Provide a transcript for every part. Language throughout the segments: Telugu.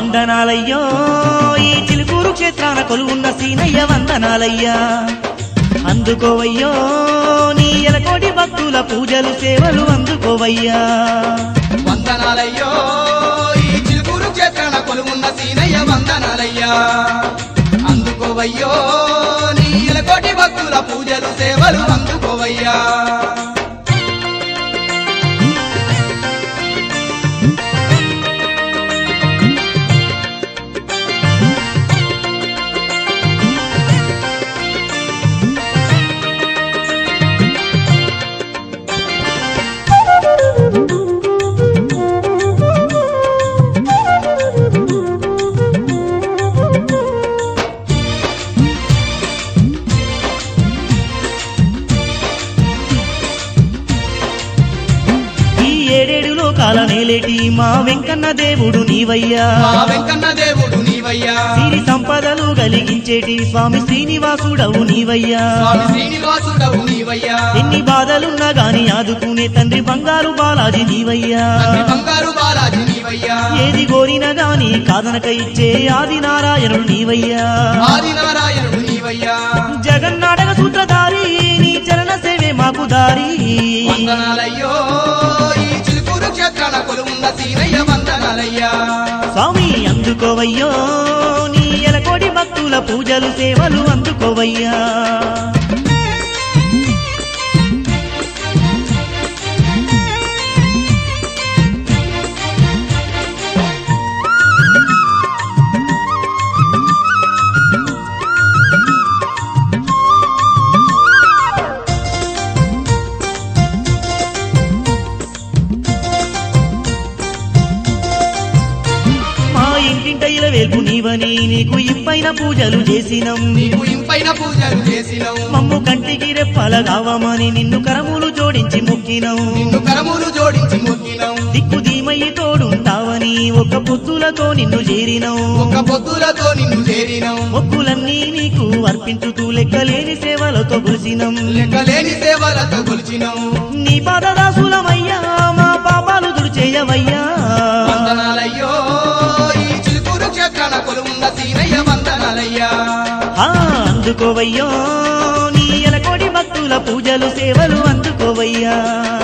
వందనాలయ్యో ఈ చిలుకూరు క్షేత్రాన కొలువున్న సీనయ్య వందనాలయ్యా అందుకోవయ్యో నీ ఎలకోటి భక్తుల పూజలు సేవలు అందుకోవయ్యా వందనాలయ్యో ఈ చిలుకూరు క్షేత్రాన కొలువున్న సీనయ్య వందనాలయ్యా అందుకోవయ్యో నీ ఇలకోటి భక్తుల పూజలు సేవలు అందుకోవయ్యా ఈ ఏడేడు లోకాల నేలేటి మా వెంకన్న దేవుడు నీవయ్యా మా వెంకన్న దేవుడు నీవయ్యా సిరి సంపదలు కలిగించేటి స్వామి శ్రీనివాసుడవు నీవయ్యా స్వామి శ్రీనివాసుడవు నీవయ్యా ఎన్ని బాధలున్నా గాని ఆదుకునే తండ్రి బంగారు బాలాజీ నీవయ్యా తండ్రి బంగారు బాలాజీ నీవయ్యా ఏది కోరినా గాని కాదనక ఇచ్చే ఆది నారాయణుడు నీవయ్యా ఆది నారాయణుడు నీవయ్యా జగన్నాటక సూత్రధారి నీ చరణ సేవే మాకు దారి వందనాలయ్యో ఈ చిలుకూరు క్షేత్రాన కొలువున్న సీనయ్య వందనాలయ్యా స్వామి అందుకోవయ్యో నీ ఎలకోటి భక్తుల పూజలు సేవలు అందుకోవయ్యా మా ఇంటింట ఇలవేల్పు నీవని నీకు ఇంపైన పూజలు చేసినం నీకు ఇంపైన పూజలు చేసినవు మమ్ము కంటికి రెప్పల కావమని నిన్ను కరములు జోడించి మొక్కినం నిన్ను కరములు జోడించి మొక్కినవు దిక్కు దీమయ్యి తోడుంటావని ఒక పొత్తులతో నిన్ను చేరినం ఒక్క పొద్దులతో నిన్ను చేరినవు మొక్కులన్నీ నీకు అర్పించుతూ లెక్కలేని సేవలతో గురిసినం లెక్కలేని సేవలతో కొలిచినవు నీ పాదదాసులమయ్యా మా పాపాలు దుడిచేయవయ్యా వందనాలయ్యో ఈ చిలుకూరు క్షేత్రాన కొలువున్న సీనయ్య వందనాలయ్యా ఆ, అందుకోవయ్యో నీ ఎలకోటి భక్తుల పూజలు సేవలు అందుకోవయ్యా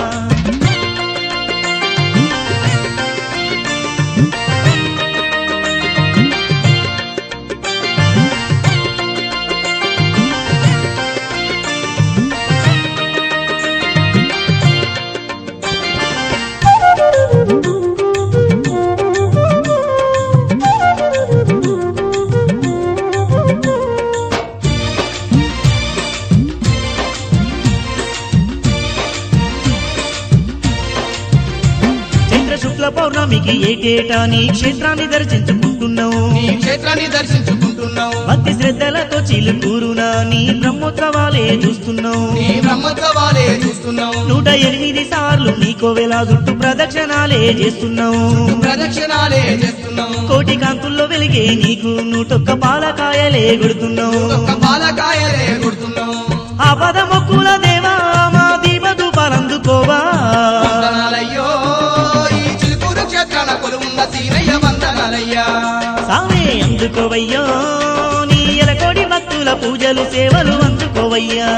చంద్ర శుక్ల పౌర్ణమికి ఏటేటా నీ క్షేత్రాన్ని దర్శించుకుంటున్నావు నీ క్షేత్రాన్ని దర్శించుకుంటున్నావు భక్తి శ్రద్ధలతో చిలుకూరునా నీ బ్రహ్మోత్సవాలే చూస్తున్నావు నీ బ్రహ్మోత్సవాలే చూస్తున్నావు నూట ఎనిమిది సార్లు నీకో వేళ జుట్టు ప్రదక్షిణాలే చేస్తున్నావు ప్రదక్షిణాలే చేస్తున్నావు కోటి కాంతుల్లో వెలిగే నీకు నూటొక్క పాలకాయలే కొడుతున్నావు ఒక్క పాలకాయలే కొడుతున్నావు ఆ పద మొక్కుల దేవా మా దీపదు పరందుకోవా వందనాలయ్యో ఈ చిలుకూరు క్షేత్రాన కొలువున్న సీనయ్య వందనాలయ్యా సామే అందుకోవయ్యో నీ ఎలకోడి భక్తుల పూజలు సేవలు అందుకోవయ్యా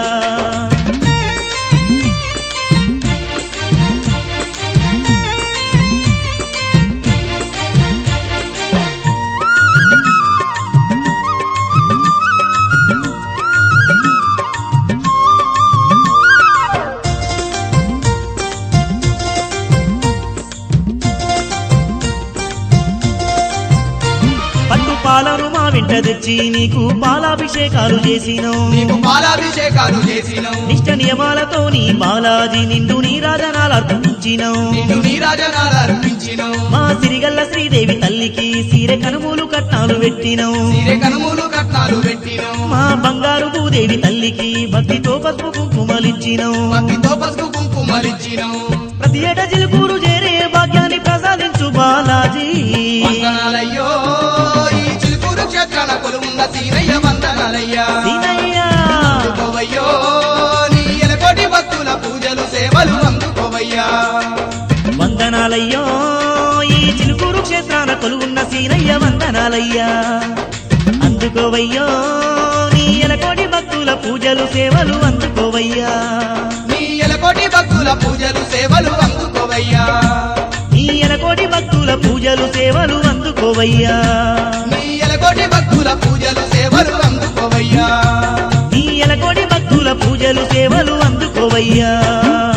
పట్టు పాలను మా వెంట తెచ్చి నీకు పాలాభిషేకాలు చేసినావు నీకు పాలాభిషేకాలు చేసినవు నిష్ట నియమాలతో నీ బాలాజీ నిండు నీరాజనాలు అర్పించినావు నిన్ను నీరాజనాలు అర్పించినవు మా సిరిగల్ల శ్రీదేవి తల్లికి సీరె కనుమూలు కట్నాలు పెట్టినావు నీరే కనుమూలు కట్నాలు పెట్టినవు మా బంగారు భూదేవి తల్లికి భక్తితో పసుపు కుంకుమలిచ్చినావు భక్తితో పసుపు కుంకుమలిచ్చినవు ప్రతి ఏటా చిలుకూరు చేరే భాగ్యాన్ని ప్రసాదించు బాలాజీ వందనాలయ్యో ఈ చిలుకూరు క్షేత్రాన కొలువున్న సీనయ్య వందనాలయ్యా సీనయ్యా అందుకోవయ్యో నీ ఎలకోటి భక్తుల పూజలు సేవలు అందుకోవయ్యా వందనాలయ్యో ఈ చిలుకూరు క్షేత్రాన కొలువున్న సీనయ్య వందనాలయ్యా అందుకోవయ్యో నీ ఎలకోటి భక్తుల పూజలు సేవలు అందుకోవయ్యా నీ ఎలకోటి భక్తుల పూజలు సేవలు అందుకోవయ్యా నీ ఎలకోటి భక్తుల పూజలు సేవలు అందుకోవయ్యా నీ ఎలకోటి భక్తుల పూజలు సేవలు అందుకోవయ్యా నీ ఎలకోటి భక్తుల పూజలు సేవలు అందుకోవయ్యా